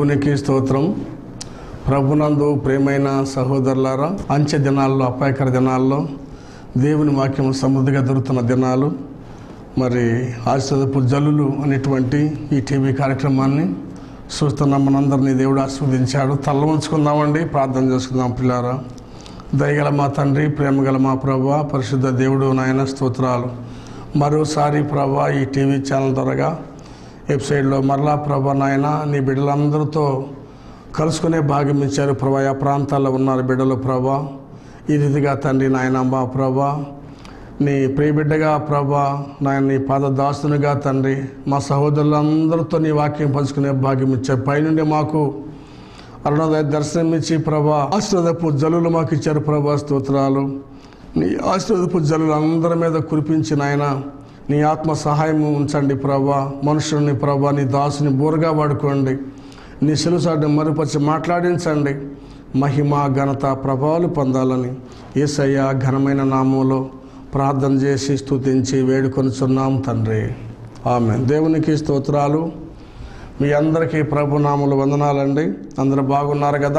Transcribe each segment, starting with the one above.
దేవునికి స్తోత్రం ప్రభునందు ప్రేమైన సహోదరులారా అంచె దినాల్లో అపాయకర దినాల్లో దేవుని వాక్యం సమృద్ధిగా దొరుకుతున్న దినాలు మరి ఆశీర్వదపు జల్లులు అనేటువంటి ఈ టీవీ కార్యక్రమాన్ని చూస్తున్న మనందరినీ దేవుడు ఆస్వాదించాడు తల్ల ఉంచుకుందామండి ప్రార్థన చేసుకుందాం పిల్లారా దయగల మా తండ్రి ప్రేమగల మా ప్రభా పరిశుద్ధ దేవుడు నాయన స్తోత్రాలు మరోసారి ప్రభా ఈ టీవీ ఛానల్ ద్వారాగా వెబ్సైట్లో మరలా ప్రభా నాయన నీ బిడ్డలందరితో కలుసుకునే భాగ్యం ఇచ్చారు ప్రభా ఆ ప్రాంతాల్లో ఉన్నారు బిడ్డలు ప్రభా ఈ రీతిగా తండ్రి నాయన మా ప్రభా నీ ప్రియ బిడ్డగా ప్రభా నాయన నీ పాదదాసునిగా తండ్రి మా సహోదరులందరితో నీ వాక్యం పంచుకునే భాగ్యం ఇచ్చారు పైనుండి మాకు అరుణోదయ దర్శనం ఇచ్చి ప్రభా ఆశీర్వదపు జలులు మాకు ఇచ్చారు ప్రభా స్తోత్రాలు నీ ఆశీర్వదపు జలులు అందరి మీద కురిపించిన ఆయన నీ ఆత్మ సహాయం ఉంచండి ప్రభా మనుషుల్ని ప్రభా నీ దాసుని బోరుగా వాడుకోండి నీ సెలుసాడిని మరుపరిచి మాట్లాడించండి మహిమ ఘనత ప్రభావాలు పొందాలని ఏసయ్య ఘనమైన నామంలో ప్రార్థన చేసి స్తుతించి వేడుకొనిచున్నాం తండ్రి ఆమె దేవునికి స్తోత్రాలు మీ అందరికీ ప్రభునాములు వందనాలండి అందరూ బాగున్నారు కదా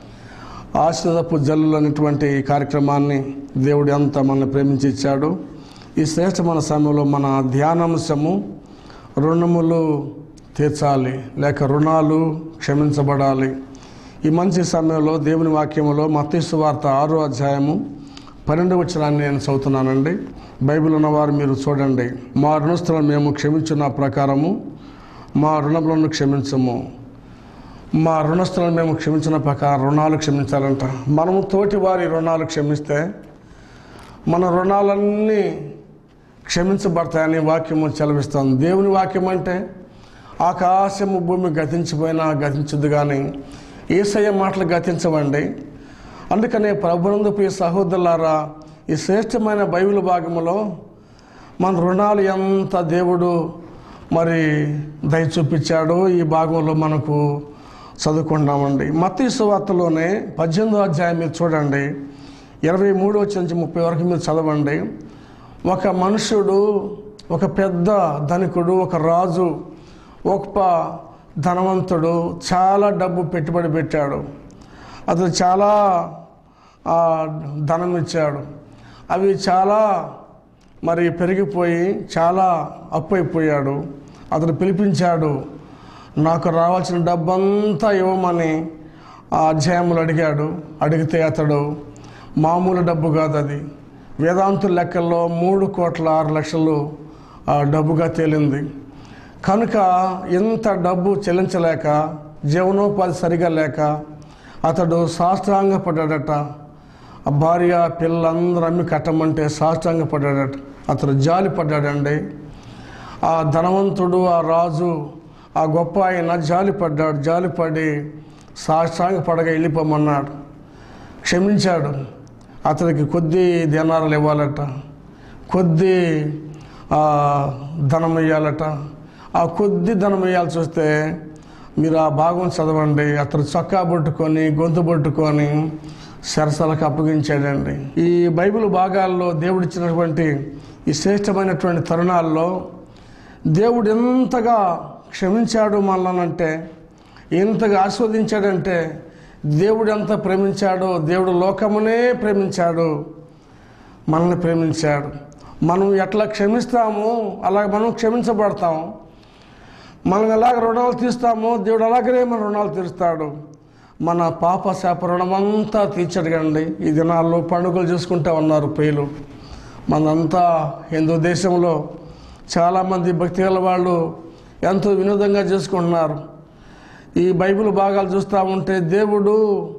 ఆశీర్వదపు జల్లులు అనేటువంటి ఈ కార్యక్రమాన్ని దేవుడు ఎంత మనల్ని ప్రేమించి ఇచ్చాడు ఈ శ్రేష్టమైన సమయంలో మన ధ్యానాంశము రుణములు తీర్చాలి లేక రుణాలు క్షమించబడాలి ఈ మంచి సమయంలో దేవుని వాక్యములో మతీసు వార్త ఆరో అధ్యాయము పన్నెండు వచ్చినాన్ని నేను చదువుతున్నానండి బైబిల్ ఉన్నవారు మీరు చూడండి మా రుణస్థులను మేము క్షమించిన ప్రకారము మా రుణములను క్షమించము మా రుణస్థులను మేము క్షమించిన ప్రకారం రుణాలు క్షమించాలంట మనము తోటి వారి రుణాలు క్షమిస్తే మన రుణాలన్నీ క్షమించబడతాయని వాక్యము చెలవిస్తాను దేవుని వాక్యం అంటే ఆకాశము భూమి గతించిపోయినా గతించదు కానీ ఏసయ్య మాటలు గతించవండి అందుకనే ప్రభునందు ప్రియ సహోదరులారా ఈ శ్రేష్టమైన బైబిల్ భాగములో మన రుణాలు ఎంత దేవుడు మరి దయ చూపించాడో ఈ భాగంలో మనకు చదువుకుంటామండి మత్తయి వార్తలోనే పద్దెనిమిదో అధ్యాయం మీరు చూడండి ఇరవై మూడు వచ్చి నుంచి ముప్పై వరకు మీరు చదవండి ఒక మనుషుడు ఒక పెద్ద ధనికుడు ఒక రాజు గొప్ప ధనవంతుడు చాలా డబ్బు పెట్టుబడి పెట్టాడు అతను చాలా ఆ, ధనం ఇచ్చాడు అవి చాలా మరి పెరిగిపోయి చాలా అప్పు అయిపోయాడు అతను పిలిపించాడు నాకు రావాల్సిన డబ్బంతా ఇవ్వమని ఆ అధ్యాయములు అడిగాడు అడిగితే అతడు మామూలు డబ్బు కాదు అది వేదాంతుల లెక్కల్లో మూడు కోట్ల ఆరు లక్షలు ఆ డబ్బుగా తేలింది కనుక ఇంత డబ్బు చెల్లించలేక జీవనోపాధి సరిగా లేక అతడు సాష్టాంగపడ్డాడట ఆ భార్య పిల్లలందరూ అమ్మి కట్టమంటే సాష్టాంగపడ్డాడట అతడు జాలి పడ్డాడండి ఆ ధనవంతుడు ఆ రాజు ఆ గొప్ప ఆయన జాలి పడ్డాడు జాలి పడి సాష్టాంగ పడగా వెళ్ళిపోమన్నాడు క్షమించాడు అతనికి కొద్ది దినారాలు ఇవ్వాలట కొద్ది ఆ, ధనం ఇవ్వాలట ఆ కొద్ది ధనం ఇవ్వాల్సి వస్తే మీరు ఆ భాగం చదవండి అతను చొక్కా పట్టుకొని గొంతు పట్టుకొని సరసలకు అప్పగించాడండి ఈ బైబిల్ భాగాల్లో దేవుడిచ్చినటువంటి ఈ శ్రేష్టమైనటువంటి తరుణాల్లో దేవుడు ఎంతగా క్షమించాడు మనల్నంటే ఎంతగా ఆస్వాదించాడంటే దేవుడు ఎంత ప్రేమించాడో దేవుడు లోకమునే ప్రేమించాడు మనల్ని ప్రేమించాడు మనం ఎట్లా క్షమిస్తామో అలా మనం క్షమించబడతాం మనం ఎలాగ రుణాలు తీస్తామో దేవుడు అలాగనే మన రుణాలు తీరుస్తాడు మన పాప శాప రుణమంతా తీర్చడగండి ఈ దినాల్లో పండుగలు చూసుకుంటూ ఉన్నారు పేలు మనంతా హిందూ దేశంలో చాలామంది భక్తి గల వాళ్ళు ఎంతో వినోదంగా చేసుకుంటున్నారు ఈ బైబిల్ భాగాలు చూస్తూ ఉంటే దేవుడు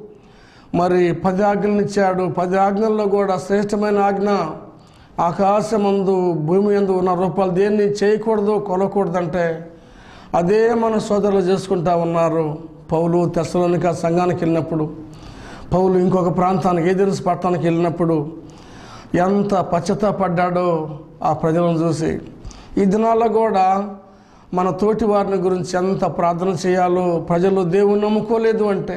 మరి పది ఆజ్ఞలను ఇచ్చాడు పది ఆజ్ఞల్లో కూడా శ్రేష్టమైన ఆజ్ఞ ఆకాశమందు భూమి ఎందు ఉన్న రూపాయలు దేన్ని చేయకూడదు కొనకూడదంటే అదే మన సోదరులు చేసుకుంటా ఉన్నారు పౌలు తెసలోనిక సంఘానికి వెళ్ళినప్పుడు పౌలు ఇంకొక ప్రాంతానికి ఏదెరుసు పట్టణానికి వెళ్ళినప్పుడు ఎంత పశ్చాత్తాపడ్డాడో ఆ ప్రజలను చూసి ఈ దినాల్లో కూడా మన తోటి వారిని గురించి ఎంత ప్రార్థన చేయాలో ప్రజలు దేవుని నమ్ముకోలేదు అంటే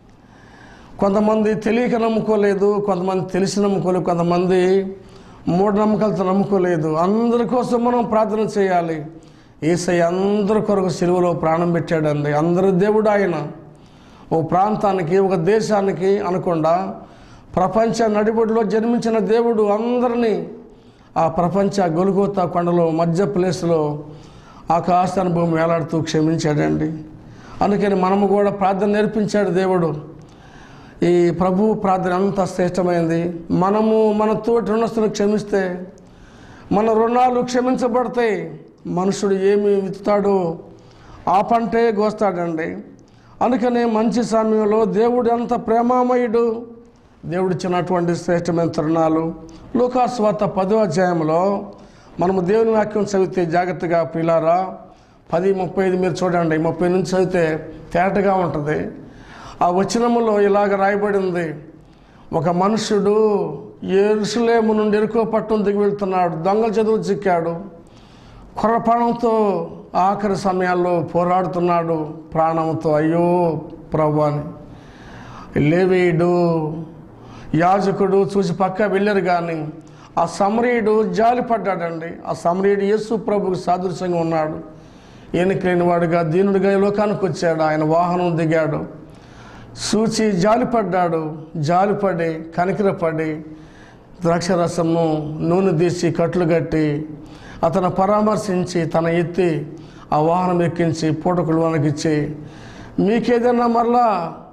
కొంతమంది తెలియక నమ్ముకోలేదు కొంతమంది తెలిసి నమ్ముకోలేదు కొంతమంది మూఢనమ్మకాలతో నమ్ముకోలేదు అందరి కోసం మనం ప్రార్థన చేయాలి ఏసయ్య అందరి కొరకు సిలువలో ప్రాణం పెట్టాడండి అందరి దేవుడు ఆయన ఓ ప్రాంతానికి ఒక దేశానికి అనకుండా ప్రపంచ నడిబడిలో జన్మించిన దేవుడు అందరినీ ఆ ప్రపంచ గొలుగోత కొండలో మధ్య ప్లేస్లో ఆకాశాన భూమి వేలాడుతూ క్షమించాడండి అందుకని మనము కూడా ప్రార్థన నేర్పించాడు దేవుడు ఈ ప్రభు ప్రార్థన అంత శ్రేష్టమైంది మనము మన తోటి రుణస్తులను క్షమిస్తే మన రుణాలు క్షమించబడతాయి మనుషుడు ఏమి విత్తుతాడో ఆ పంటే కోస్తాడండి అందుకనే మంచి సమయంలో దేవుడు ఎంత ప్రేమామయుడు దేవుడు ఇచ్చినటువంటి శ్రేష్టమైన తరుణాలు లోకాస్వార్త పదో అధ్యాయంలో మనము దేవుని వాక్యం చదివితే జాగ్రత్తగా పిల్లారా పది ముప్పై ఐదు మీరు చూడండి ముప్పై నుంచి చదివితే తేటగా ఉంటుంది ఆ వచనములో ఇలాగ రాయబడింది ఒక మనుషుడు ఎరుసలేము నుండి ఎరుకో పట్టణం దిగి వెళ్తున్నాడు దొంగల చదువు చిక్కాడు కొరపాణంతో ఆఖరి సమయాల్లో పోరాడుతున్నాడు ప్రాణంతో అయ్యో ప్రభు అని లేవీయుడు యాజకుడు చూసి పక్క వెళ్ళారు కానీ ఆ సమరీయుడు జాలిపడ్డాడండి ఆ సమరీయుడు యేసు ప్రభుకు సాదృశ్యంగా ఉన్నాడు ఎన్నికలేని వాడుగా దీనుడిగా ఈ లోకానికి వచ్చాడు ఆయన వాహనం దిగాడు సూచి జాలిపడ్డాడు జాలిపడి కనికరపడి ద్రాక్షరసము నూనె తీసి కట్లు కట్టి అతను పరామర్శించి తన ఎత్తి ఆ వాహనం ఎక్కించి పూటకులు మనకిచ్చి మీకేదన్నా మరలా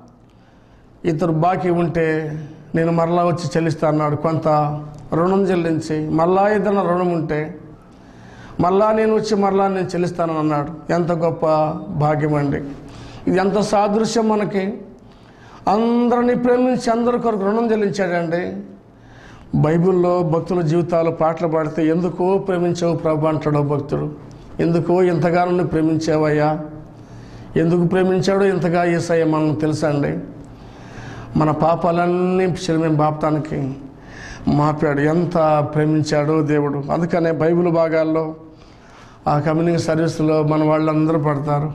ఇతరు బాకీ ఉంటే నేను మరలా వచ్చి చెల్లిస్తా అన్నాడు కొంత రుణం చెల్లించి మరలా ఏదైనా రుణం ఉంటే మరలా నేను వచ్చి మరలా నేను చెల్లిస్తానని అన్నాడు ఎంత గొప్ప భాగ్యం అండి ఇది ఎంత సాదృశ్యం మనకి అందరినీ ప్రేమించి అందరి కొరకు రుణం చెల్లించాడండి బైబిల్లో భక్తుల జీవితాలు పాటలు పాడితే ఎందుకో ప్రేమించావు ప్రభు అంటాడు భక్తుడు ఎందుకో ఇంతగానో నువ్వు ప్రేమించావయ్యా ఎందుకు ప్రేమించాడో ఇంతగా ఏసయ్య మనం తెలుసండి మన పాపాలన్నీ శరీరం బాపటానికి మార్పాడు ఎంత ప్రేమించాడో దేవుడు అందుకనే బైబిల్ భాగాల్లో ఆ కమ్యూనిటీ సర్వీస్లో మన వాళ్ళందరూ పడతారు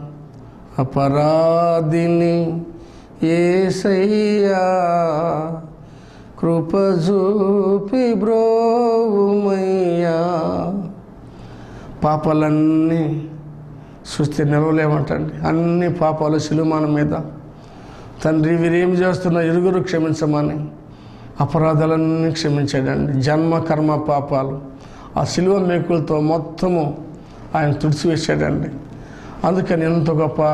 అపరాధిని ఏసయ్యా కృప చూపి బ్రోవుమయ్యా పాపాలన్నీ సృష్టి నిలవలేమంటండి అన్ని పాపాలు సిలుమాన మీద తండ్రి వీరేం చేస్తున్న ఇరుగురు క్షమించమని అపరాధాలన్నీ క్షమించాడండి జన్మ కర్మ పాపాలు ఆ సిలువ మేకులతో మొత్తము ఆయన తుడిచివేశాడండి అందుకని ఎంత గొప్ప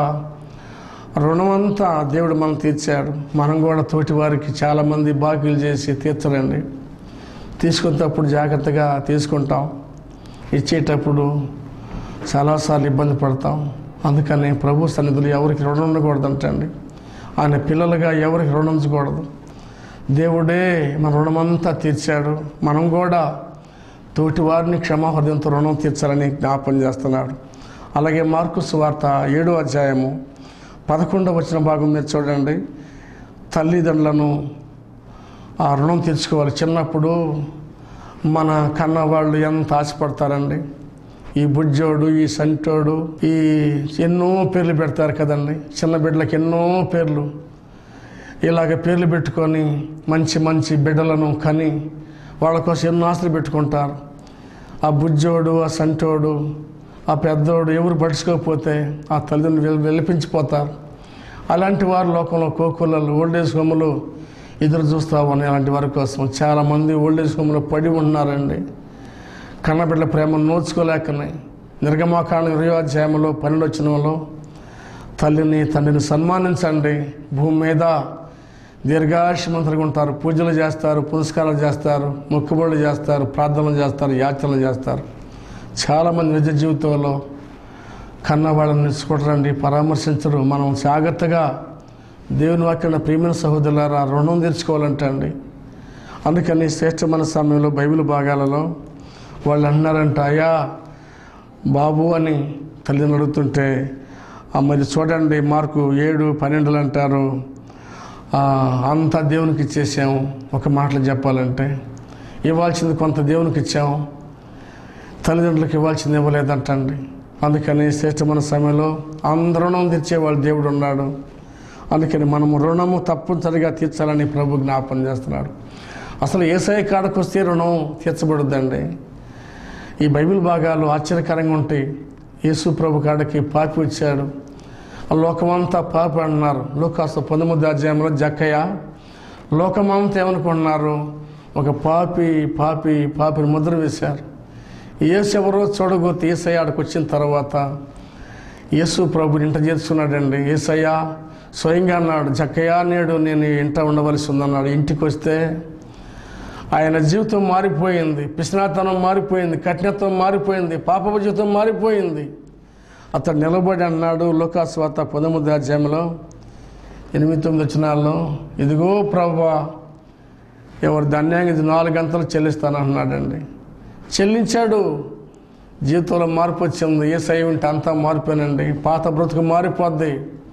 రుణమంతా దేవుడు మనం తీర్చాడు మనం కూడా తోటి వారికి చాలామంది బాకీలు చేసి తీర్చరండి తీసుకునేటప్పుడు జాగ్రత్తగా తీసుకుంటాం ఇచ్చేటప్పుడు చాలాసార్లు ఇబ్బంది పడతాం అందుకని ప్రభు సన్నిధులు ఎవరికి రుణం ఉండకూడదంటండి ఆయన పిల్లలుగా ఎవరికి రుణించకూడదు దేవుడే మన రుణమంతా తీర్చాడు మనం కూడా తోటి వారిని క్షమాహృదయంతో రుణం తీర్చాలని జ్ఞాపం చేస్తున్నాడు అలాగే మార్కు వార్త ఏడో అధ్యాయము పదకొండవ వచ్చిన భాగం మీరు చూడండి తల్లిదండ్రులను ఆ రుణం తీర్చుకోవాలి చిన్నప్పుడు మన కన్న వాళ్ళు ఎంత ఆశపడతారండి ఈ బుజ్జోడు ఈ సంటోడు ఈ ఎన్నో పేర్లు పెడతారు కదండి చిన్న బిడ్డలకు ఎన్నో పేర్లు ఇలాగ పేర్లు పెట్టుకొని మంచి మంచి బిడ్డలను కని వాళ్ళ కోసం ఎన్నో ఆశలు పెట్టుకుంటారు ఆ బుజ్జోడు ఆ సంటోడు ఆ పెద్దోడు ఎవరు పడుచుకోకపోతే ఆ తల్లిదండ్రులు వెల్- వెలిపించిపోతారు అలాంటి వారు లోకంలో కోకులలు ఓల్డేజ్ హోములు ఎదురు చూస్తామని అలాంటి వారి కోసం చాలామంది ఓల్డేజ్ హోమ్లో పడి ఉన్నారండి కన్నబిడ్డల ప్రేమను నోచుకోలేకనే నిర్గమాకాండ ఇరవై అధ్యాయంలో పన్నెండు వచ్చినంలో తల్లిని తండ్రిని సన్మానించండి భూమి మీద దీర్ఘాయుష్మంతులుగా ఉంటారు పూజలు చేస్తారు పురస్కారాలు చేస్తారు మొక్కుబడులు చేస్తారు ప్రార్థనలు చేస్తారు యాచనలు చేస్తారు చాలామంది నిజ జీవితంలో కన్న వాళ్ళని నిలుచుకుంటారండి పరామర్శించరు మనం జాగ్రత్తగా దేవుని వాక్యం ప్రియమైన సహోదరులారా రుణం తీర్చుకోవాలంటే అండి అందుకని శ్రేష్టమైన సమయంలో బైబిల్ భాగాలలో వాళ్ళు అన్నారంట అయ్యా బాబు అని తల్లిని అడుగుతుంటే "ఆ, మరి చూడండి మార్కు ఏడు పన్నెండులు అంటారు "ఆ, అంతా దేవునికి ఇచ్చేసాము ఒక మాటలు చెప్పాలంటే ఇవ్వాల్సింది కొంత దేవునికి ఇచ్చాము తల్లిదండ్రులకు ఇవ్వాల్సింది ఇవ్వలేదంటండి అందుకని శ్రేష్టమైన సమయంలో అందరూ రుణం తీర్చేవాళ్ళు దేవుడు ఉన్నాడు అందుకని మనము రుణము తప్పనిసరిగా తీర్చాలని ప్రభు జ్ఞాపం చేస్తున్నాడు అసలు ఏసఐ కాడకు వస్తే రుణం తీర్చబడుద్దండి ఈ బైబిల్ భాగాలు ఆశ్చర్యకరంగా ఉంటాయి యేసు ప్రభు కాడికి పాపి వచ్చాడు ఆ లోకమంతా పాపి అంటున్నారు లోకాసు పంతొమ్మిది అధ్యాయంలో జక్కయ్య లోకమంతా ఏమనుకుంటున్నారు ఒక పాపి పాపి పాపిని ముద్ర వేశారు యేసు ఎవరో చూడగొత్తి ఏసయ్య ఆడికి వచ్చిన తర్వాత యేసు ప్రభుని ఇంట చేర్చుకున్నాడండి ఏసయ్య స్వయంగా అన్నాడు జక్కయ్య నేడు నేను ఇంట ఉండవలసి ఉందన్నాడు ఇంటికి వస్తే ఆయన జీవితం మారిపోయింది పిసినాతనం మారిపోయింది కఠినత్వం మారిపోయింది పాపపు జీవితం మారిపోయింది అతడు నిలబడి అన్నాడు లోకాస్వాత పదమూడు అధ్యాయంలో ఎనిమిది తొమ్మిది వచ్చినాల్లో ఇదిగో ప్రభా ఎవరు ధాన్యానికి ఇది నాలుగు గంటలు చెల్లిస్తానంటున్నాడండి చెల్లించాడు జీవితంలో మార్పు వచ్చింది ఏ సై ఉంటే అంతా మారిపోయానండి పాత బ్రతుకు మారిపోద్ది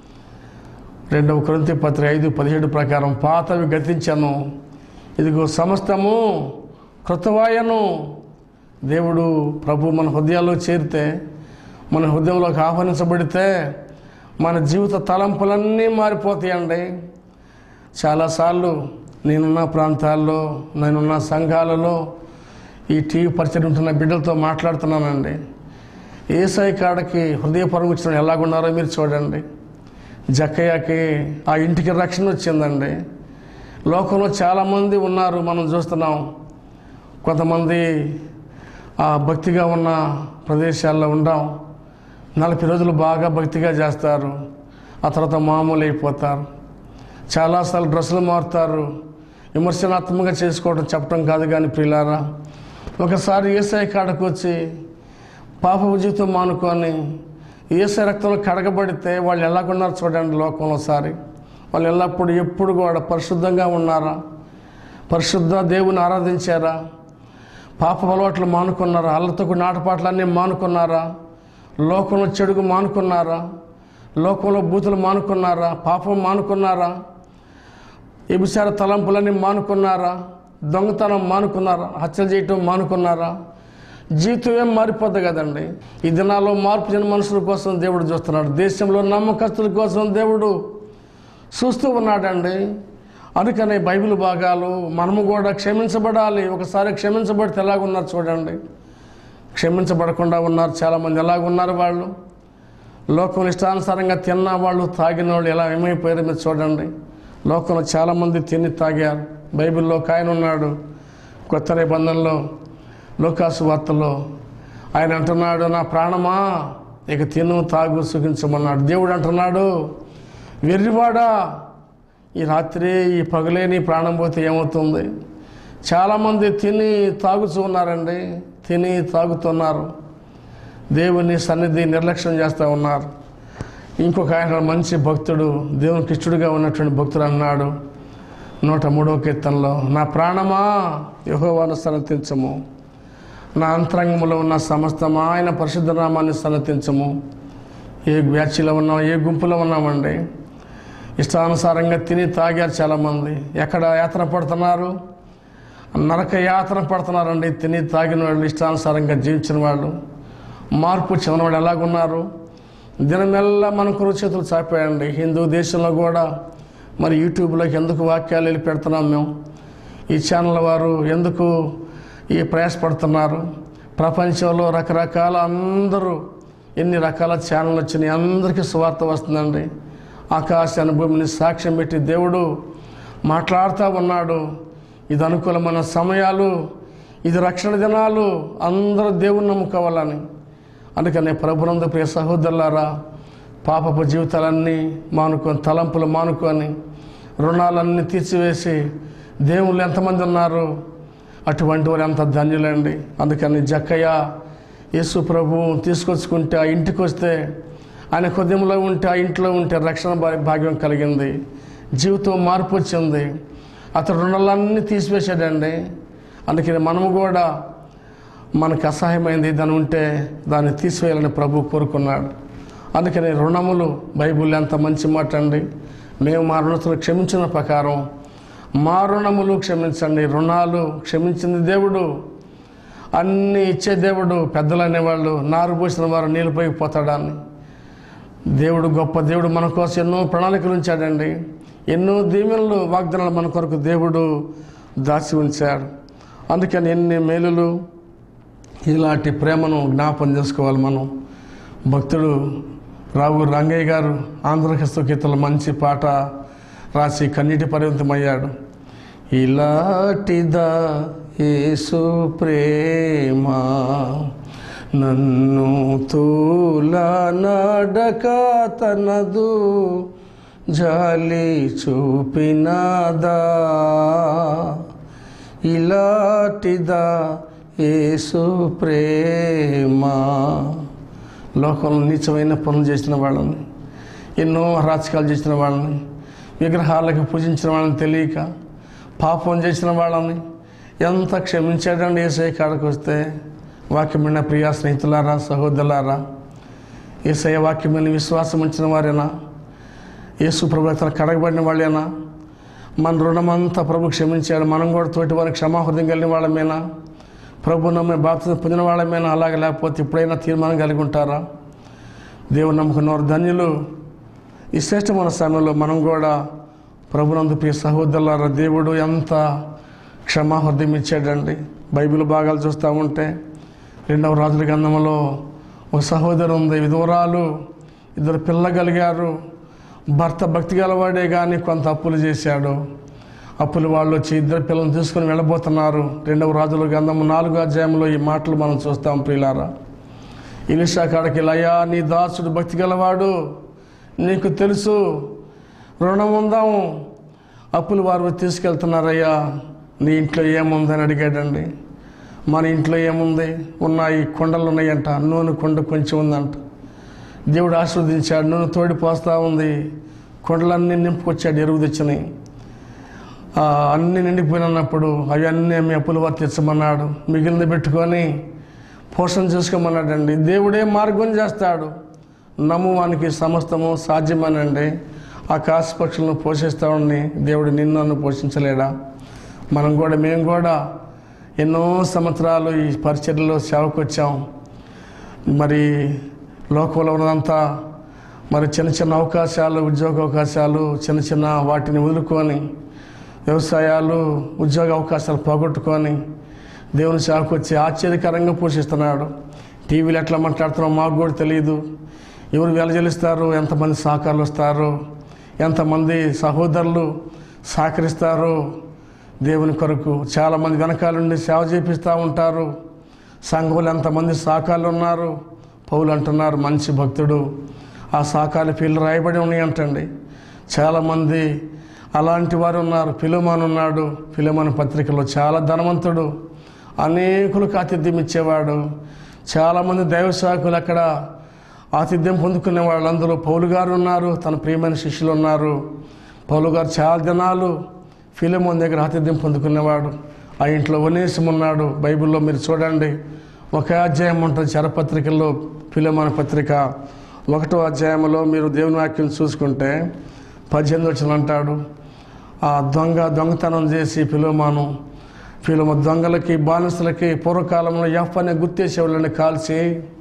రెండవ కృంతి పత్రిక ఐదు పదిహేడు ప్రకారం పాతవి గతించను ఇదిగో సమస్తము కృతవాయను దేవుడు ప్రభు మన హృదయాల్లో చేరితే మన హృదయంలోకి ఆహ్వానించబడితే మన జీవిత తలంపులన్నీ మారిపోతాయండి చాలాసార్లు నేనున్న ప్రాంతాల్లో నేనున్న సంఘాలలో ఈ టీవీ పరిచయం ఉంటున్న బిడ్డలతో మాట్లాడుతున్నానండి ఏసై కాడకి హృదయపరం వచ్చిన ఎలాగున్నారో మీరు చూడండి జక్కయ్యకి ఆ ఇంటికి రక్షణ వచ్చిందండి లోకంలో చాలామంది ఉన్నారు మనం చూస్తున్నాం కొంతమంది ఆ భక్తిగా ఉన్న ప్రదేశాల్లో ఉండాం నలభై రోజులు బాగా భక్తిగా చేస్తారు ఆ తర్వాత మామూలు అయిపోతారు చాలాసార్లు డ్రెస్సులు మారుతారు విమర్శనాత్మకంగా చేసుకోవడం చెప్పడం కాదు కానీ ప్రియులారా ఒకసారి ఏసఐ కాడకు వచ్చి పాపపు జీవితం మానుకొని ఏసై రక్తంలో కడగబడితే వాళ్ళు ఎలాగున్నారు చూడండి లోకంలో ఒకసారి వాళ్ళు ఎల్లప్పుడు ఎప్పుడు కూడా పరిశుద్ధంగా ఉన్నారా పరిశుద్ధ దేవుని ఆరాధించారా పాప అలవాట్లు మానుకున్నారా అల్లతో కూడిన ఆటపాటలన్నీ మానుకున్నారా లోకంలో చెడుగు మానుకున్నారా లోకంలో బూతులు మానుకున్నారా పాపం మానుకున్నారా ఎబిసార తలంపులన్నీ మానుకున్నారా దొంగతనం మానుకున్నారా హత్యలు చేయటం మానుకున్నారా జీవితం ఏం మారిపోద్ది కదండి ఈ దినాల్లో మార్పు చెందిన మనుషుల కోసం దేవుడు చూస్తున్నాడు దేశంలో నమ్మకస్తుల కోసం దేవుడు చూస్తూ ఉన్నాడండి అందుకనే బైబిల్ భాగాలు మనము కూడా క్షమించబడాలి ఒకసారి క్షమించబడితే ఎలాగున్నారు చూడండి క్షమించబడకుండా ఉన్నారు చాలామంది ఎలాగున్నారు వాళ్ళు లోకం ఇష్టానుసారంగా తిన్న వాళ్ళు తాగిన వాళ్ళు ఎలా ఏమైపోయారో మీరు చూడండి లోకంలో చాలామంది తిని తాగారు బైబిల్లో ఒక ఆయన ఉన్నాడు కొత్త నిబంధనలో లోకాసు వార్తలో ఆయన అంటున్నాడు నా ప్రాణమా ఇక తిను తాగు సుఖించమన్నాడు దేవుడు అంటున్నాడు వెర్రివాడా ఈ రాత్రి ఈ పగలే నీ ప్రాణం పోతే ఏమవుతుంది చాలామంది తిని తాగుతూ ఉన్నారండి తిని తాగుతున్నారు దేవుని సన్నిధి నిర్లక్ష్యం చేస్తూ ఉన్నారు ఇంకొక ఆయన మంచి భక్తుడు దేవునికి ఇష్టడుగా ఉన్నటువంటి భక్తుడు అన్నాడు నూట మూడవ కీర్తనలో నా ప్రాణమా యహోవాను సన్నతించము నా అంతరంగంలో ఉన్న సమస్తమా ఆయన పరిశుద్ధ నామాన్ని సన్నతించము ఏ బ్యాచ్లో ఉన్నాం ఏ గుంపులో ఉన్నామండి ఇష్టానుసారంగా తిని తాగారు చాలామంది ఎక్కడ యాతన పడుతున్నారు నరక యాతన పడుతున్నారండి తిని తాగిన వాళ్ళు ఇష్టానుసారంగా జీవించిన వాళ్ళు మార్పు చెందిన వాళ్ళు ఎలాగున్నారు దినమెల్లా మనకు చేతులు చాపాయండి హిందూ దేశంలో కూడా మరి యూట్యూబ్లోకి ఎందుకు వాక్యాలు వెళ్ళి పెడుతున్నాం మేము ఈ ఛానల్ వారు ఎందుకు ఈ ప్రయాసపడుతున్నారు ప్రపంచంలో రకరకాల అందరూ ఎన్ని రకాల ఛానల్ వచ్చినాయి అందరికీ సువార్త వస్తుందండి ఆకాశాన్ని భూమిని సాక్ష్యం పెట్టి దేవుడు మాట్లాడుతూ ఉన్నాడు ఇది అనుకూలమైన సమయాలు ఇది రక్షణ దినాలు అందరూ దేవుని నమ్ముకోవాలని అందుకనే ప్రభునందు ప్రియ సహోదరులారా పాపపు జీవితాలన్నీ మానుకొని తలంపులు మానుకొని రుణాలన్నీ తీర్చివేసి దేవుళ్ళు ఎంతమంది ఉన్నారు అటువంటి వారు ఎంత ధన్యులండి అందుకని జక్కయ్య యేసు ప్రభు తీసుకొచ్చుకుంటే ఆ ఇంటికి వస్తే ఆయన హృదయంలో ఉంటే ఆ ఇంట్లో ఉంటే రక్షణ భా- భాగ్యం కలిగింది జీవితం మార్పు వచ్చింది అతడు రుణాలన్నీ తీసివేశాడండి అందుకని మనము కూడా మనకు అసహాయమైంది దాని ఉంటే దాన్ని తీసివేయాలని ప్రభు కోరుకున్నాడు అందుకని రుణములు బైబిల్ ఎంత మంచి మాట అండి మేము మా రుణతులు క్షమించిన ప్రకారం మా రుణములు క్షమించండి రుణాలు క్షమించింది దేవుడు అన్నీ ఇచ్చే దేవుడు పెద్దలు అనేవాళ్ళు నారు పోసిన వారు నీళ్ళపైకి పోతాడని దేవుడు గొప్ప దేవుడు మన కోసం ఎన్నో ప్రణాళికలు ఉంచాడండి ఎన్నో దీవెనలు వాగ్దానాలు మన కొరకు దేవుడు దాచి ఉంచాడు అందుకని ఎన్ని మేలులు ఇలాంటి ప్రేమను జ్ఞాపం చేసుకోవాలి మనం భక్తుడు రావు రంగయ్య గారు ఆంధ్రక్రిస్తు కీర్తనలో మంచి పాట రాసి కన్నీటి పరిమితమయ్యాడు ఇలాంటిదా యేసు ప్రేమ నన్ను తూల నడక తనదు జాలి చూపినదా ఇలాంటిదా యేసు ప్రేమ లోకంలో నీచమైన పనులు చేసిన వాళ్ళని ఎన్నో అరాచకాలు చేసిన వాళ్ళని విగ్రహాలకు పూజించిన వాళ్ళని తెలియక పాపం చేసిన వాళ్ళని ఎంత క్షమించాడండి ఏసఐ కాడకు వస్తే వాక్యమైన ప్రియా స్నేహితులారా సహోదరులారా ఏసఐ వాక్యమైన విశ్వాసం ఉంచిన వారేనా యేసు ప్రభు తన కడగబడిన వాళ్ళేనా మన రుణమంతా ప్రభు క్షమించాడు మనం కూడా తోటి వారికి క్షమాహృదయం కలిగిన వాళ్ళమేనా ప్రభు నమ్మే బాప్తిజం పొందిన వాళ్ళమేనా అలాగే లేకపోతే ఎప్పుడైనా తీర్మానం కలిగి ఉంటారా దేవుని నమ్ముకున్న వారు ధన్యులు ఈ శ్రేష్టమైన సమయంలో మనం కూడా ప్రభునందు ప్రియ సహోదరులారా దేవుడు ఎంత క్షమాహృదయం ఇచ్చాడండి బైబిల్ భాగాలు చూస్తూ ఉంటే రెండవ రాజుల గ్రంథంలో ఒక సహోదరు ఉంది విధవరాలు ఇద్దరు పిల్లగలిగారు భర్త భక్తి గలవాడే కానీ కొంత అప్పులు చేశాడు అప్పులు వాళ్ళు వచ్చి ఇద్దరు పిల్లల్ని తీసుకుని వెళ్ళబోతున్నారు రెండవ రాజుల గ్రంథం నాలుగో అధ్యాయంలో ఈ మాటలు మనం చూస్తాం ప్రియులారా ఇలిషా కాడకి లయా నీ దాసుడు భక్తి గలవాడు నీకు తెలుసు రుణం ఉందాము అప్పులు వారు తీసుకెళ్తున్నారయ్యా నీ ఇంట్లో ఏముందని అడిగాడండి మన ఇంట్లో ఏముంది ఉన్నాయి కొండలు ఉన్నాయంట నూనె కొండ కొంచెం ఉందంట దేవుడు ఆస్వాదించాడు నూనె తోడి పోస్తూ ఉంది కొండలన్నీ నింపుకొచ్చాడు ఎరువు తెచ్చినాయి ఆ, అన్నీ నిండిపోయినప్పుడు అవి అన్నీ మీ అప్పులు వారు తెచ్చమన్నాడు మిగిలిన పెట్టుకొని పోషణ చేసుకోమన్నాడండి దేవుడే మార్గం చేస్తాడు నమ్మువానికి సమస్తము సాధ్యమనండి ఆ కాసు పక్షులను పోషిస్తామని దేవుడు నిన్ను నన్ను పోషించలేడా మనం కూడా మేము కూడా ఎన్నో సంవత్సరాలు ఈ పరిచర్లో సేవకు వచ్చాం మరి లోకంలో ఉన్నదంతా మరి చిన్న చిన్న అవకాశాలు ఉద్యోగ అవకాశాలు చిన్న చిన్న వాటిని వదులుకొని వ్యవసాయాలు ఉద్యోగ అవకాశాలు పోగొట్టుకొని దేవుని సేవకు వచ్చి ఆశ్చర్యకరంగా పోషిస్తున్నాడు టీవీలో ఎట్లా మాట్లాడుతున్నాం మాకు కూడా తెలియదు ఎవరు వెలజలిస్తారు ఎంతమంది సహకారులు వస్తారు ఎంతమంది సహోదరులు సహకరిస్తారు దేవుని కొరకు చాలామంది వెనకాలండి సేవ చేపిస్తూ ఉంటారు సంఘంలో ఎంతమంది సహకారులు ఉన్నారు పౌలు అంటున్నారు మంచి భక్తుడు ఆ సహకారి పేర్లు రాయబడి ఉన్నాయి అంటండి చాలామంది అలాంటి వారు ఉన్నారు పిలుమాన్ ఉన్నాడు పిలుమాన్ పత్రికలో చాలా ధనవంతుడు అనేకులకు ఆతిథ్యం ఇచ్చేవాడు చాలామంది దైవ సేవకులు అక్కడ ఆతిథ్యం పొందుకునే వాళ్ళు అందులో పౌలు గారు ఉన్నారు తన ప్రియమైన శిష్యులు ఉన్నారు పౌలు గారు చాలా దినాలు ఫిలిమోన్ దగ్గర ఆతిథ్యం పొందుకునేవాడు ఆ ఇంట్లో వనేసం ఉన్నాడు బైబిల్లో మీరు చూడండి ఒక అధ్యాయం ఉంటుంది చరపత్రికల్లో ఫిలిమోన్ పత్రిక ఒకటో అధ్యాయంలో మీరు దేవుని వాక్యం చూసుకుంటే పద్దెనిమిది వచ్చిన అంటాడు ఆ దొంగ దొంగతనం చేసి ఫిలోమాను ఫిలోమ దొంగలకి బానిసలకి పూర్వకాలంలో ఎఫ్ అనే గుర్తేసేవాళ్ళని కాల్చి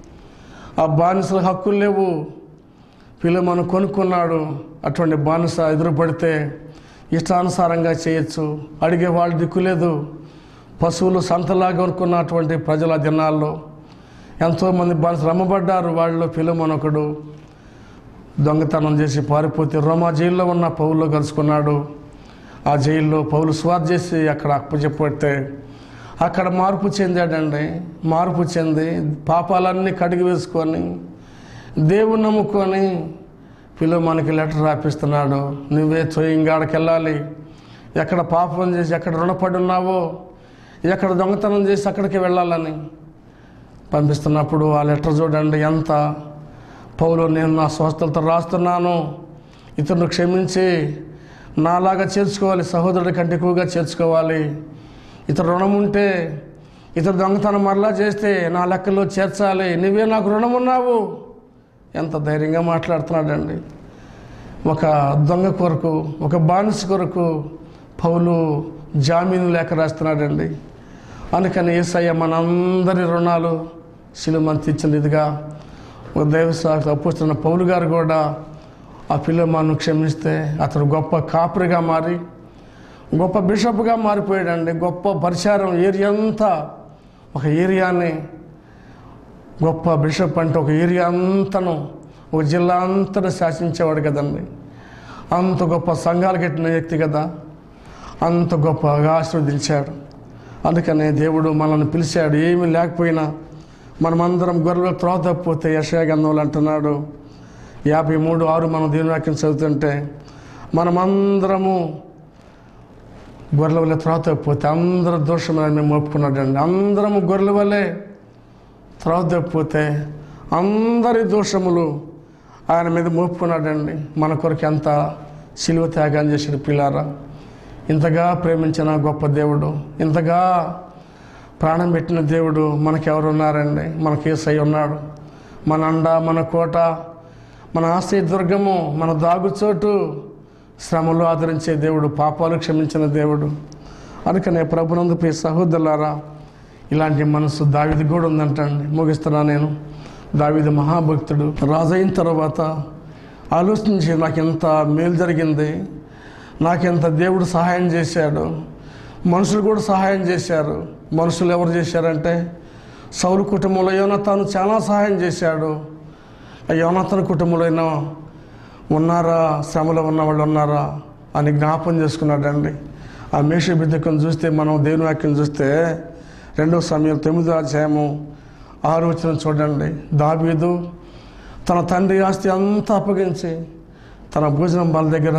ఆ బానిసలకు హక్కులు లేవు ఫిలోమాను కొనుక్కున్నాడు అటువంటి బానిస ఎదురుపడితే ఇష్టానుసారంగా చేయొచ్చు అడిగే వాళ్ళు దిక్కులేదు పశువులు సంతలాగా కొనుక్కున్నటువంటి ప్రజల దినాల్లో ఎంతోమంది బానిసలు అమ్మబడ్డారు వాళ్ళలో ఫిలోమోన్ ఒకడు దొంగతనం చేసి పారిపోతే రోమా జైల్లో ఉన్న పౌల్లో కలుసుకున్నాడు ఆ జైల్లో పౌలు స్వార్ చేసి అక్కడ అప్పచెప్పడితే అక్కడ మార్పు చెందాడండి మార్పు చెంది పాపాలన్నీ కడిగి వేసుకొని దేవుని నమ్ముకొని పిలువమానికి లెటర్ రాపిస్తున్నాడు నువ్వే చోయింగాడికి వెళ్ళాలి ఎక్కడ పాపం చేసి ఎక్కడ రుణపడి ఉన్నావో ఎక్కడ దొంగతనం చేసి అక్కడికి వెళ్ళాలని పంపిస్తున్నప్పుడు ఆ లెటర్ చూడండి ఎంత పౌలు నేను నా స్వస్థలతో రాస్తున్నాను ఇతరును క్షమించి నాలాగా చేర్చుకోవాలి సహోదరుడి కంటే ఎక్కువగా చేర్చుకోవాలి ఇతరు రుణం ఉంటే ఇతరు దొంగతనం మరలా చేస్తే నా లెక్కల్లో చేర్చాలి నువ్వే నాకు రుణం ఉన్నావు ఎంత ధైర్యంగా మాట్లాడుతున్నాడండి ఒక దొంగ కొరకు ఒక బానిస కొరకు పౌలు జామీను లేఖ రాస్తున్నాడండి అందుకని ఏసయ్య మనందరి రుణాలు శిలుమని తీర్చిన ఇదిగా ఒక దైవశాఖ అప్పుస్తున్న పౌలు గారు కూడా ఆ పిల్లమాను క్షమిస్తే అతడు గొప్ప కాపరిగా మారి గొప్ప బిషప్గా మారిపోయాడండి గొప్ప పరిచారం ఏరియా అంతా ఒక ఏరియాని గొప్ప బిషప్ అంటే ఒక ఏరియా అంతను ఒక జిల్లా అంతను శాసించేవాడు కదండి అంత గొప్ప సంఘాలు కట్టిన వ్యక్తి కదా అంత గొప్పగా ఆశీర్వదించాడు అందుకనే దేవుడు మనల్ని పిలిచాడు ఏమీ లేకపోయినా మనమందరం గొర్రెలు త్రోవ తప్పిపోతే యశయగంధంలో అంటున్నాడు యాభై మూడు ఆరు మనం దేవుని వాక్యం చదువుతుంటే మనమందరము గొర్రెల వల్ల త్రోవ తప్పిపోతే అందరూ దోషమని మేము ఒప్పుకున్నాడండి అందరము గొర్రెల వల్లే త్రోవ తప్పిపోతే అందరి దోషములు ఆయన మీద మోపుకున్నాడండి మన కొరకు ఎంత సిలువ త్యాగం చేసిన పిల్లారా ఇంతగా ప్రేమించిన గొప్ప దేవుడు ఇంతగా ప్రాణం పెట్టిన దేవుడు మనకెవరు ఉన్నారండి మనకి ఏసై ఉన్నాడు మన అండ మన కోట మన ఆశ్రయ దుర్గము మన దాగుచోటు శ్రమలు ఆదరించే దేవుడు పాపాలు క్షమించిన దేవుడు అందుకనే ప్రభునందు ప్రియ సహోదరులారా ఇలాంటి మనసు దావిది కూడా ఉందంటండి ముగిస్తున్నా నేను దావిది మహాభక్తుడు రాజైన తర్వాత ఆలోచించి నాకు ఎంత మేలు జరిగింది నాకెంత దేవుడు సహాయం చేశాడు మనుషులు కూడా సహాయం చేశారు మనుషులు ఎవరు చేశారంటే సౌలు కుటుంబంలో యోనతాను చాలా సహాయం చేశాడు ఆ యోనతన కుటుంబంలో అయినా ఉన్నారా శ్రమలో ఉన్న వాళ్ళు ఉన్నారా అని జ్ఞాపం చేసుకున్నాడండి ఆ మేష బిద్దకం చూస్తే మనం దేవుని వాక్యం చూస్తే రెండవ సమయం తొమ్మిదో అధ్యాయము ఆరు వచ్చిన చూడండి దావీదు తన తండ్రి ఆస్తి అంతా అప్పగించి తన భోజనం వాళ్ళ దగ్గర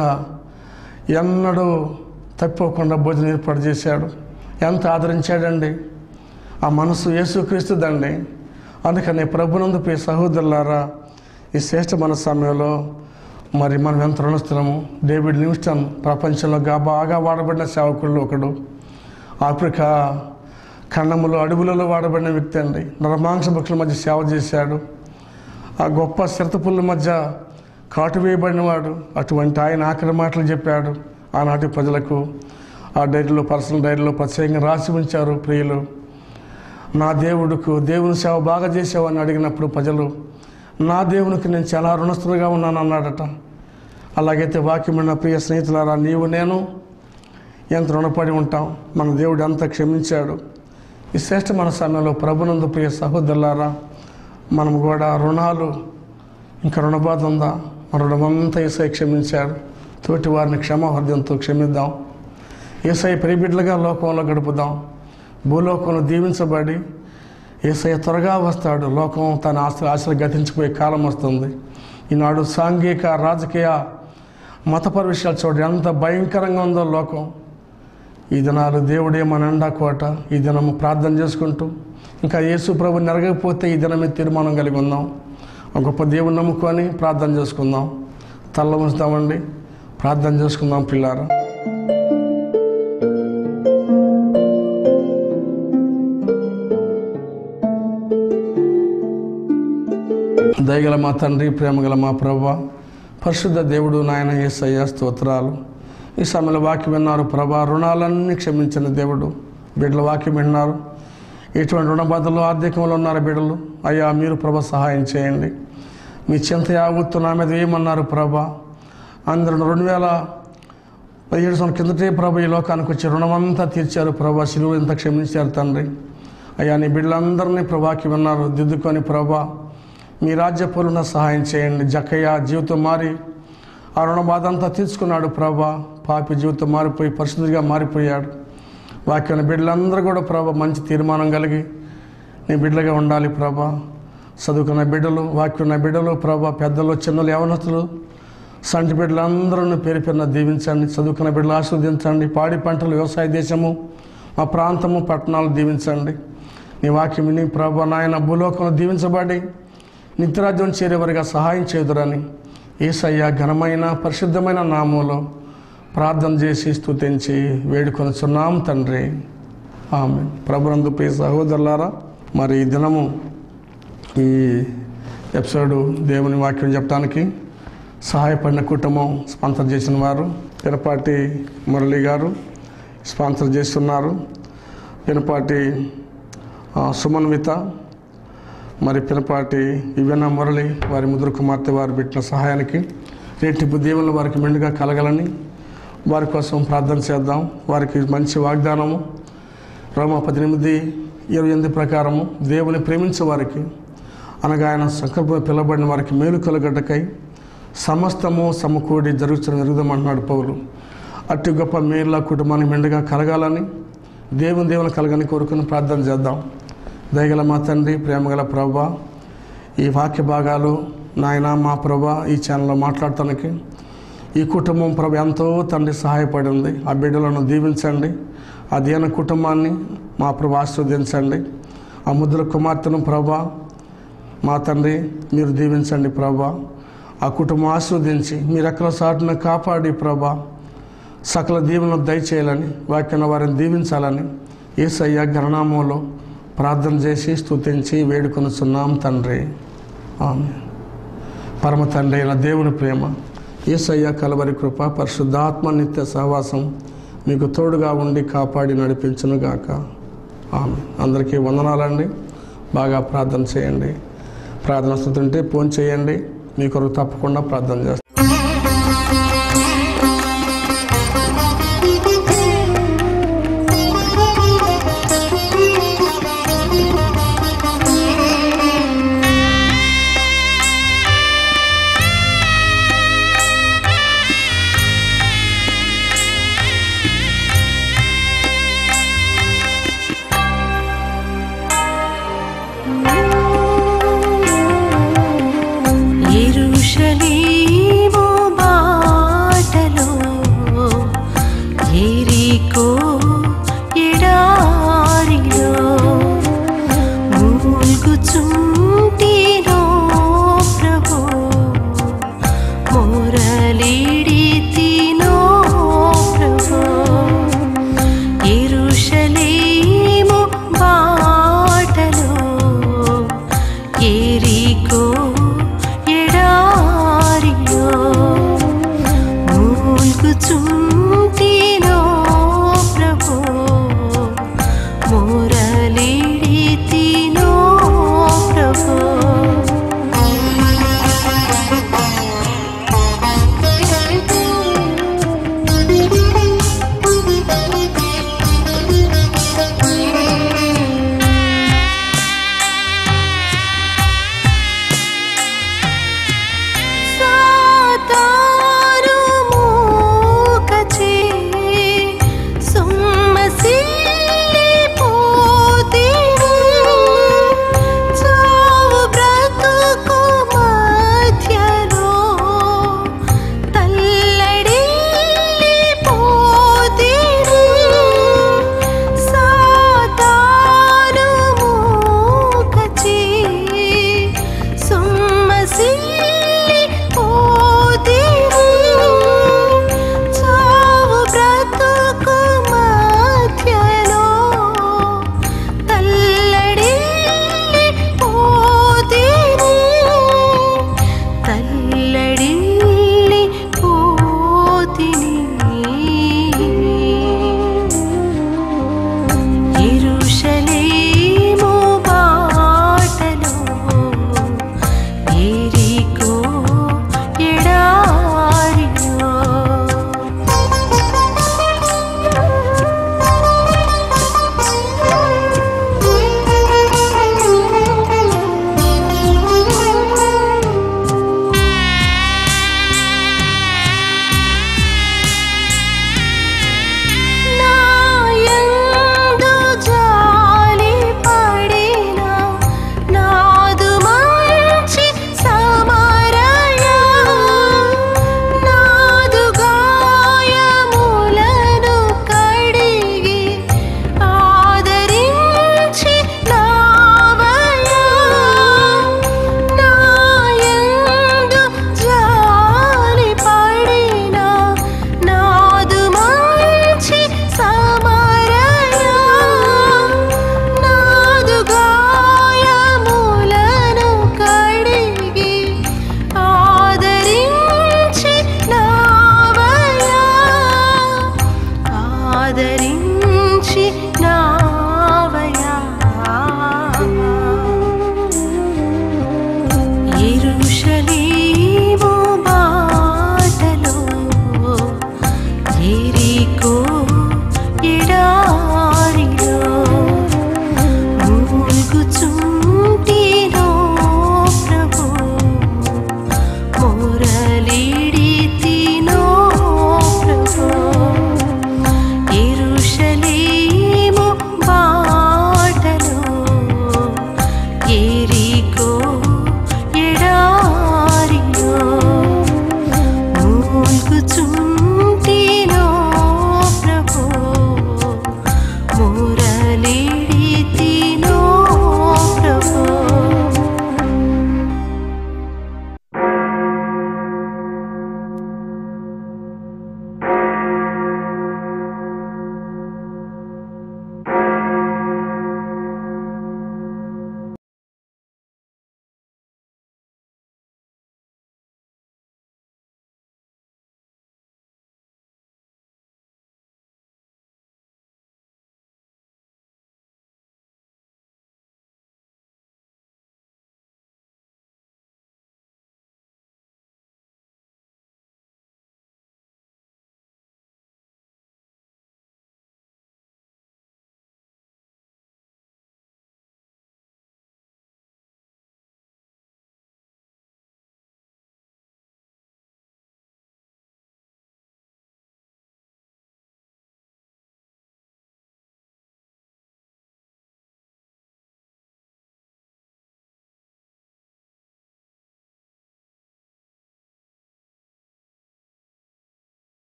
ఎన్నడూ తప్పిపోకుండా భోజనం ఏర్పాటు చేశాడు ఎంత ఆదరించాడండి ఆ మనసు యేసుక్రీస్తుదండి అందుకని ప్రభునందు ప్రియ సహోదరులారా ఈ శ్రేష్ఠ మన సమయంలో మరి మనం ఎంత రుణస్తున్నాము డేవిడ్ లివిస్టన్ ప్రపంచంలో గా బాగా వాడబడిన సేవకుల్లో ఒకడు ఆఫ్రికా ఖండములో అడవులలో వాడబడిన వ్యక్తి అండి నరమాంస భక్షుల మధ్య సేవ చేశాడు ఆ గొప్ప చిరతపుల్ల మధ్య కాటు వేయబడినవాడు అటువంటి ఆయన ఆఖరి మాటలు చెప్పాడు ఆనాటి ప్రజలకు ఆ డైరీలో పర్సనల్ డైరీలో ప్రత్యేకంగా రాసి ఉంచారు ప్రియులు నా దేవుడుకు దేవుని సేవ బాగా చేసావని అడిగినప్పుడు ప్రజలు నా దేవునికి నేను చాలా రుణస్తులుగా ఉన్నాను అన్నాడట అలాగైతే వాక్యం ఉన్న ప్రియ స్నేహితులారా నీవు నేను ఎంత రుణపడి ఉంటాం మన దేవుడు ఎంత క్షమించాడు ఈ శ్రేష్ఠ మన సమయంలో ప్రభునందు ప్రియ సహోదరులారా మనం కూడా రుణాలు ఇంకా రుణబాధ ఉందా మన రుణమంతా ఏసై క్షమించాడు తోటి వారిని క్షమాహృదయంతో క్షమిద్దాం ఏసై పరిబిడ్లుగా లోకంలో గడుపుదాం భూలోకంలో దీవించబడి ఏసయ్య త్వరగా వస్తాడు లోకం తన ఆశ ఆశలు గతించిపోయే కాలం వస్తుంది ఈనాడు సాంఘిక రాజకీయ మతపర విషయాలు చూడండి ఎంత భయంకరంగా ఉందో లోకం ఈ దినాలు దేవుడే మన ఎండా కోట ఈ దినము ప్రార్థన చేసుకుంటూ ఇంకా యేసు ప్రభు నెరగకపోతే ఈ దినమే తీర్మానం కలిగి ఉందాం ఒక గొప్ప దేవుని నమ్ముకొని ప్రార్థన చేసుకుందాం తల్ల ఉంచుతామండి ప్రార్థన చేసుకుందాం పిల్లారా దయగల మా తండ్రి ప్రేమగల మా ప్రభా పరిశుద్ధ దేవుడు నాయన యేసయ్య స్తోత్రాలు ఈ సమయంలో వాక్యం విన్నారు ప్రభా రుణాలన్నీ క్షమించిన దేవుడు బిడ్డల వాక్యం విన్నారు ఎటువంటి రుణబాధలు ఆర్థికంలో ఉన్నారు బిడ్డలు అయ్యా మీరు ప్రభ సహాయం చేయండి మీ చింత యావత్తు నా మీద ఏమన్నారు ప్రభా అందరూ రెండు వేల పదిహేడు సంవత్సరం కిందటే ప్రభు ఈ లోకానికి వచ్చి రుణమంతా తీర్చారు ప్రభా శిలువు ఇంత క్షమించారు తండ్రి అయ్యా నీ బిడ్డలందరినీ ప్రభాకి విన్నారు దిద్దుకొని ప్రభా మీ రాజ్య పరుణ సహాయం చేయండి జక్కయ్య జీవితం మారి ఆ రుణ బాధ అంతా తీర్చుకున్నాడు ప్రభా పాపి జీవితం మారిపోయి పరిశుద్ధిగా మారిపోయాడు వాక్యం బిడ్డలందరూ కూడా ప్రభా మంచి తీర్మానం కలిగి నీ బిడ్డలుగా ఉండాలి ప్రభా చదువుకున్న బిడ్డలు వాక్యున్న బిడ్డలు ప్రభా పెద్దలు చిన్నలు యవనస్తులు సంటి బిడ్డలందరూ పేరు పేరున దీవించండి చదువుకున్న బిడ్డలు ఆస్వాదించండి పాడి పంటలు వ్యవసాయ దేశము మా ప్రాంతము పట్టణాలు దీవించండి నీ వాక్యం విని ప్రభా నాయన భూలోకంలో దీవించబడి నిత్యరాజ్యం చేరేవారిగా సహాయం చేదురని ఏసయ్య ఘనమైన పరిశుద్ధమైన నామంలో ప్రార్థన చేసి స్తుతించి వేడుకొనుచున్నాం తండ్రి ఆమె ప్రభునందు ప్రియ సహోదరులారా మరి ఈ దినము ఈ ఎపిసోడ్ దేవుని వాక్యం చెప్పడానికి సహాయపడిన కుటుంబం స్పాన్సర్ చేసిన వారు పినపాటి మురళి గారు స్పాన్సర్ చేస్తున్నారు పినపాటి ఆ, సుమన్విత మరి పినపాటి ఇవెన మురళి వారి ముదురు కుమార్తె వారు పెట్టిన సహాయానికి రేటింపు దేవుళ్ళు వారికి మెండుగా కలగాలని వారి కోసం ప్రార్థన చేద్దాం వారికి మంచి వాగ్దానము రోమ పద్దెనిమిది ఇరవై ఎనిమిది ప్రకారము దేవుని ప్రేమించే వారికి అనగా ఆయన సంకల్పం పిలబడిన వారికి మేలు కలగడ్డకై సమస్తము సమకూడి జరుగుతున్న జరుగుదామంటున్నాడు పౌలు అట్టి గొప్ప మేలుల కుటుంబానికి మెండుగా కలగాలని దేవుని దేవుని కలగని కోరుకుని ప్రార్థన చేద్దాం దయగల మా తండ్రి ప్రేమగల ప్రభా ఈ వాక్య భాగాలు నాయన మా ప్రభా ఈ ఛానల్లో మాట్లాడటానికి ఈ కుటుంబం ప్రభు ఎంతో తండ్రి సహాయపడింది ఆ బిడ్డలను దీవించండి ఆ ధ్యాన కుటుంబాన్ని మా ప్రభు ఆస్వాదించండి ఆ ముద్ర కుమార్తెను ప్రభా మా తండ్రి మీరు దీవించండి ప్రభా ఆ కుటుంబం ఆస్వాదించి మీరు ఎక్కడ సాటున కాపాడి ప్రభా సకల దీవెనలు దయచేయాలని వాక్యాన్ని వారిని దీవించాలని ఏసయ్య గణనామంలో ప్రార్థన చేసి స్తుతించి వేడుకొనుచున్నాం తండ్రి ఆమె పరమ తండ్రి అయిన దేవుని ప్రేమ ఏసయ్య కలవరి కృప పరిశుద్ధాత్మ నిత్య సహవాసం మీకు తోడుగా ఉండి కాపాడి నడిపించునుగాక ఆమె అందరికీ వందనాలండి బాగా ప్రార్థన చేయండి ప్రార్థన స్థుతుంటే ఫోన్ చేయండి మీ కొరకు తప్పకుండా ప్రార్థన చేస్తాను యెరూషలేము బాటలో యెరికో ఎడారిలో మూల్గుచుంటినో ప్రభు మొరలిడితినో ప్రభు యెరూషలేము బాటలో ఎరికో ఎడారిలో మూల్గుచుంటినో ప్రభు మురళిడితినో ప్రభు సాతారు మూకచే సొమ్మసిల్లిపోతిను. చావు బ్రతుకు మధ్యలో తల్లడిల్లిపోతిను. సాతాను మూకచే సొమ్మసిల్లిపోతిను. చావు బ్రతుకు మధ్యలో తల్లడిల్లిపోతిను. తల్లడిల్లిపోతిని యెరూషలేము బాటలో యెరికో ఎడారిలో నాయందు జాలి పడిన నాదు మంచి సమరయ నాదు గాయములను కడిగి ఆదరించి నావయ నాయందు జాలి పడిన నాదు మంచి సమరయ నాదు గాయములను కడిగి ఆదరించి నావయ ఆదరించి నావయ యెరూషలేము